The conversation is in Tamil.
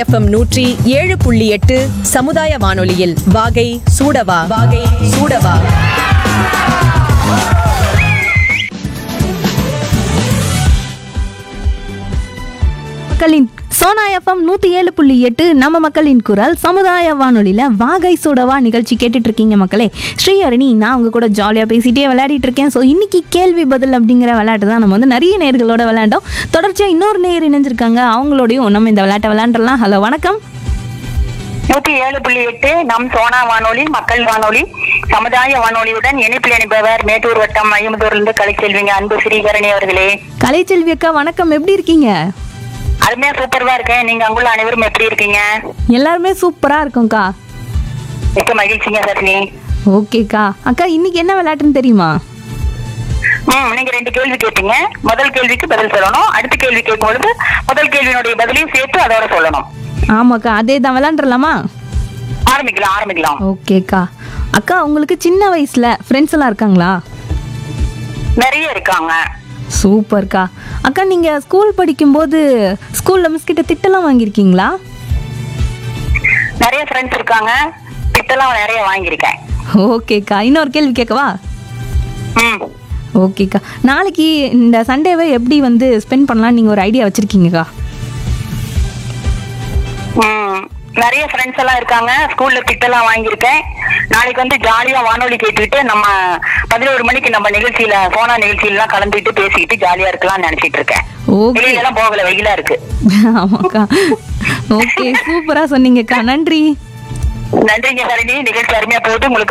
எஃப்எம் நூற்றி ஏழு புள்ளி எட்டு சமுதாய வானொலியில் வாகை சூடவா வாகை சூடவா மக்களின் சோனா எஃப்எம் நூற்றி ஏழு புள்ளி எட்டு நம்ம மக்களின் குரல் சமுதாய வானொலியில் வாகை சூடவா நிகழ்ச்சி கேட்டுட்டு இருக்கீங்க மக்களே ஸ்ரீஹரணி நான் உங்க கூட ஜாலியாக பேசிட்டே விளையாடிட்டு இருக்கேன் ஸோ இன்னைக்கு கேள்வி பதில் அப்படிங்கிற விளையாட்டு தான் நம்ம வந்து நிறைய நேர்களோட விளையாண்டோம் தொடர்ச்சியாக இன்னொரு நேர் இணைஞ்சிருக்காங்க அவங்களோடையும் நம்ம இந்த விளையாட்டை விளையாண்டுலாம் ஹலோ வணக்கம் நூத்தி ஏழு புள்ளி எட்டு நம் சோனா வானொலி மக்கள் வானொலி சமுதாய வானொலியுடன் இணைப்பில் இணைப்பவர் மேட்டூர் வட்டம் ஐம்பதூர்லேருந்து கலைச்செல்விங்க அன்பு ஸ்ரீகரணி அவர்களே கலைச்செல்வி அக்கா வணக்கம் எப்படி இருக்கீங்க அருமையா சூப்பர்வா இருக்கேன் நீங்க அங்குள்ள அனைவரும் எப்படி இருக்கீங்க எல்லாருமே சூப்பராக இருக்கும்க்கா மிக்க மகிழ்ச்சிங்க சரணி ஓகேக்கா அக்கா இன்னைக்கு என்ன விளையாட்டுன்னு தெரியுமா ம் நீங்க ரெண்டு கேள்வி கேட்பீங்க முதல் கேள்விக்கு பதில் சொல்லணும் அடுத்த கேள்வி கேட்கும் பொழுது முதல் கேள்வியினுடைய பதிலையும் சேர்த்து அதோட சொல்லணும் ஆமாக்கா அதே தான் விளையாண்டுலாமா ஆரம்பிக்கலாம் ஆரம்பிக்கலாம் ஓகேக்கா அக்கா உங்களுக்கு சின்ன வயசுல ஃப்ரெண்ட்ஸ் எல்லாம் இருக்காங்களா நிறைய இருக்காங்க சூப்பர்க்கா அக்கா நீங்க ஸ்கூல் படிக்கும்போது ஸ்கூல்ல மிஸ் கிட்ட திட்டலாம் வாங்கியிருக்கீங்களா நிறைய ஃப்ரெண்ட்ஸ் இருக்காங்க திட்டெல்லாம் நிறைய வாங்கியிருக்கேன் ஓகேக்கா இன்னொரு கேள்வி கேட்கவா ம் ஓகேக்கா நாளைக்கு இந்த சண்டேவை எப்படி வந்து ஸ்பெண்ட் பண்ணலாம் நீங்க ஒரு ஐடியா வச்சிருக்கீங்கக்கா ம் நிறைய ஃப்ரெண்ட்ஸ் எல்லாம் இருக்காங்க ஸ்கூல்ல திட்டெல்லாம் வாங்கியிருக்கேன் நாளைக்கு வந்து ஜாலியா வானொலி கேட்டுக்கிட்டு நம்ம பதினோரு மணிக்கு நம்ம நிகழ்ச்சியில சோனா நிகழ்ச்சியிலாம் கலந்துட்டு பேசிக்கிட்டு ஜாலியா இருக்கலாம்னு நினைச்சிட்டு இருக்கேன் ஓகே வெளியில எல்லாம் போகல வெயிலா இருக்கு ஆமாக்கா ஓகே சூப்பரா சொன்னீங்கக்கா நன்றி நன்றிங்க சரணி நிகழ்ச்சி அருமையா போகுது உங்களுக்கு